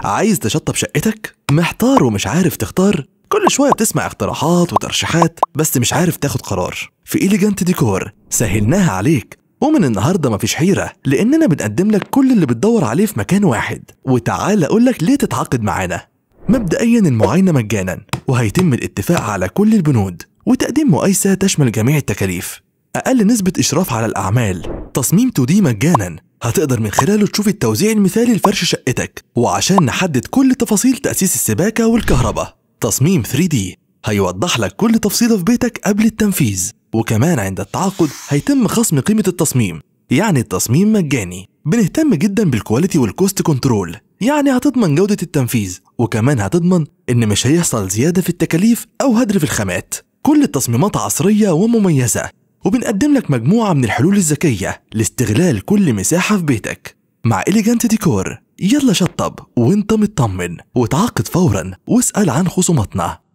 عايز تشطب شقتك؟ محتار ومش عارف تختار؟ كل شوية بتسمع اقتراحات وترشيحات بس مش عارف تاخد قرار في إليجانت ديكور سهلناها عليك ومن النهاردة مفيش حيرة لأننا بنقدم لك كل اللي بتدور عليه في مكان واحد وتعال أقولك ليه تتعاقد معانا مبدئيا المعاينة مجانا وهيتم الاتفاق على كل البنود وتقديم مقايسة تشمل جميع التكاليف أقل نسبة إشراف على الأعمال تصميم 2D مجانا هتقدر من خلاله تشوف التوزيع المثالي لفرش شقتك وعشان نحدد كل تفاصيل تأسيس السباكة والكهرباء تصميم 3D هيوضح لك كل تفصيلة في بيتك قبل التنفيذ وكمان عند التعاقد هيتم خصم قيمة التصميم يعني التصميم مجاني بنهتم جدا بالكواليتي والكوست كنترول يعني هتضمن جودة التنفيذ وكمان هتضمن إن مش هيحصل زيادة في التكاليف أو هدر في الخامات كل التصميمات عصرية ومميزة وبنقدم لك مجموعة من الحلول الذكية لاستغلال كل مساحة في بيتك مع إليجانت ديكور يلا شطب وانت مطمن وتعاقد فورا واسأل عن خصوماتنا